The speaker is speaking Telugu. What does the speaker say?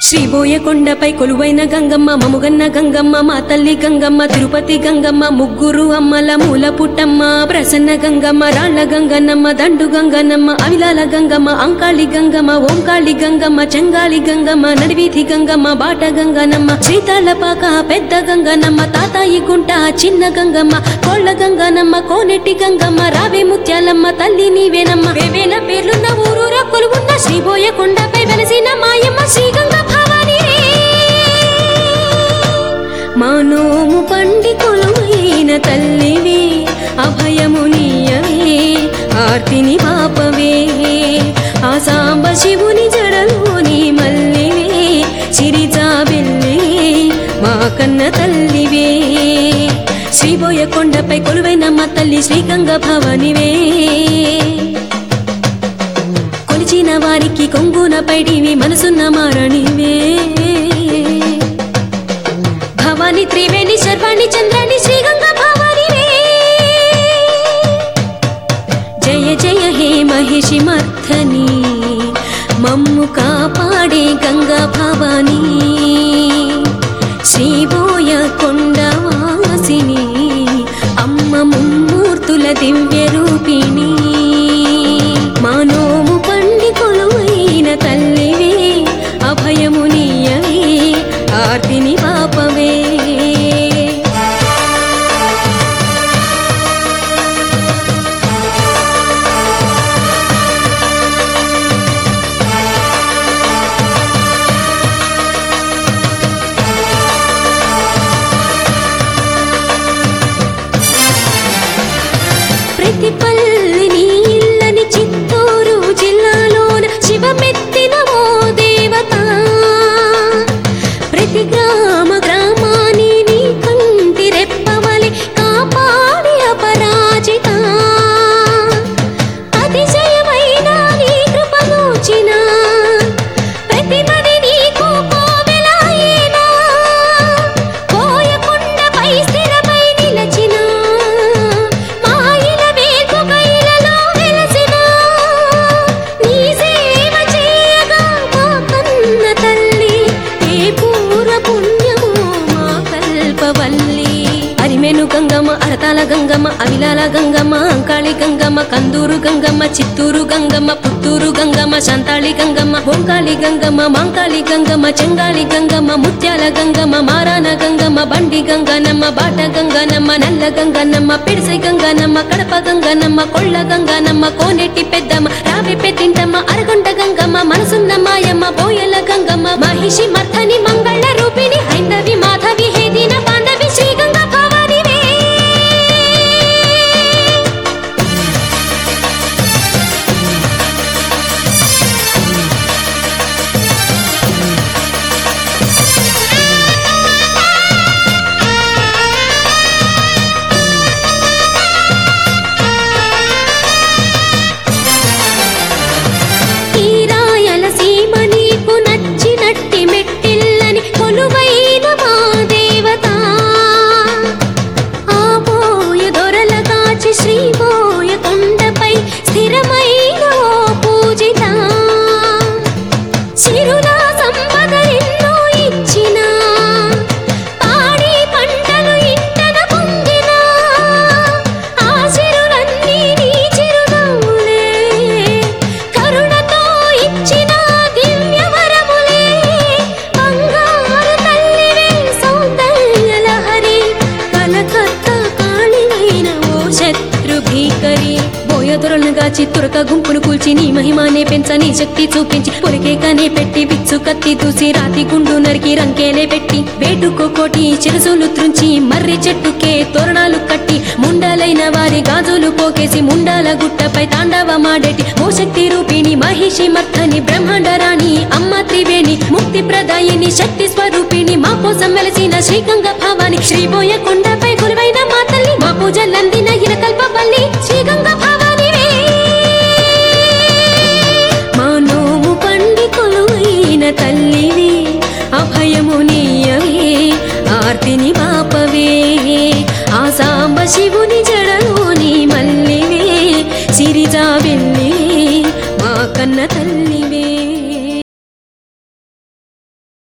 శ్రీబోయ కొండపై కొలువైన గంగమ్మ మముగన్న గంగమ్మ మా తల్లి గంగమ్మ తిరుపతి గంగమ్మ ముగ్గురు అమ్మల మూల పుట్టమ్మ ప్రసన్న గంగమ్మ రాళ్ల గంగన్నమ్మ దండు గంగన్నమ్మ అవిలాల గంగమ్మ అంకాళి గంగమ్మ ఓంకాళి గంగమ్మ చెంగాళి గంగమ్మ నడివీధి గంగమ్మ బాట గంగనమ్మ శ్రీతాళపాక పెద్ద గంగనమ్మ తాతాయి గుంట చిన్న గంగమ్మ కోళ్ళ గంగనమ్మ కోనెట్టి గంగమ్మ రావే ముత్యాలమ్మ తల్లి నీవేనమ్మ వేవేల పేర్లున్న ఊరూరా కొలువున్న శ్రీబోయ కొండపై వెలసిన మాయమ్మ శ్రీ గంగ భవాని మానోము పండి కొలువైన తల్లివి అభయము నీయవే ఆర్తిని పాపవే ఆ సాంబ శివుని జడలోని మల్లివే చిరిజాబెల్లి మా కన్న తల్లివే శ్రీబోయ కొండపై కొలువైన మా తల్లి శ్రీగంగ భవానివే కొలిచిన వారికి కొంగున పైడివి మనసున్న మారణివే భవాని త్రివేణి శర్వాణి చంద్రాణి శ్రీగంగ భవానివే జయ జయ హే మహిషి మర్థని మమ్ము కాపాడే గంగా భవాని శ్రీబోయ కొండవాసిని అమ్మ ముమ్మూర్తుల దివ్య రూపిణి మానోము పండి కొలువైన తల్లివే అభయము నీయవే ఆర్తిని పాపవే ప్రతి పల్లిని ఇల్లని చిత్తూరు జిల్లాలోన శివమెత్తిన ఓ దేవత ప్రతి గ్రామ గ్రామాన్ని నీ కంటి రెప్పవలి కాపాడి అపరాజిత అతిశయమైన నీ కృపలోచిన ప్రతిమది నీకు కోవెలాయేనా కోయకొండపై స్థిరమై నిలచిన మాయిల వేకుక ఇలలో వెలసిన నీ సేవ చేయగా మా కన్న తల్లి ఏ పూర్వ పుణ్యమో మా కల్పవల్లి అరిమెను గంగమ్మ అరతాల గంగమ్మ అవిలాల గంగమ్మ అంకాళి గంగమ్మ కందూరు గంగమ్మ చిత్తూరు గంగమ్మ పుత్తూరు గంగమ్మ శాంతాళి గంగమ్మ ఓంకాళి గంగమ్మ మాంకాళి గంగమ్మ చెంగాళి గంగమ్మ ముత్యాల గంగమ్మ మారాన గంగమ్మ బండి గంగనమ్మ బాట గంగనమ్మ నల్ల గంగనమ్మ పిడిసై గంగనమ్మ కడప గంగనమ్మ కొళ్ళ గంగనమ్మ కోనెట్టి పెద్దమ్మ రావి పెట్టింటమ్మ అరగొండ గంగమ్మ మనసున్న మాయమ్మ బోయల గంగమ్మ మహిషి మర్థని మంగళ రూపిణి హైందవి మాధవి హేదిన బాంధవి శ్రీ గంగ భవానివే ఈ రాయల సీమ నీకు నచ్చినట్టి మెట్టిల్లని కొలువైన మా దేవత ఆ పోయ దొరల కాచి శ్రీపోయ కొండపై స్థిరమైన ఓ పూజిత సిరుల సంపద ఎన్నో ఇచ్చిన పాడి పంటలు ఇంటన పొంగిన ఆ సిరులన్నీ నీ చిరునవ్వులే కరుణతో ఇచ్చిన దివ్య వరములే బంగారు తల్లివే సౌందర్య లహరి కలకత్తా కాళివైన ఓ శత్రు భీకరి బోయదొరలుగా చిత్తురక గుంపును కూల్చి నీ మహిమానే పెంచని శక్తి చూపించి పొరికేకనే పెట్టి విచ్చు కత్తి దూసి రాతి గుండు నరికి రంకేలే పెట్టి వేటుకోకోటి చిరసులు త్రుంచి మర్రి చెట్టుకే తోరణాలు కట్టి ముండలైన వారి గాజులు పోకేసి ముండాల గుట్టపై తాండవమాడేటి ఓ శక్తి రూపిణి మహిషి మర్థని బ్రహ్మాండరాణి అమ్మ త్రివేణి ముక్తి ప్రదాయిని శక్తి స్వరూపిణి మా కోసం వెలసిన శ్రీగంగ భవాని శ్రీబోయ కొండపై కొలువైన మా తల్లి మా పూజలందిన ఇరకల్ప బల్లి శ్రీగంగ భవానివే మా నోము పండి కొలువైన తల్లివి అభయము నీయవే ఆర్తిని పాపవే ఆ సాంబ శివుని జడలోని మల్లివే సిరిజా వెళ్ళి మా కన్న తల్లి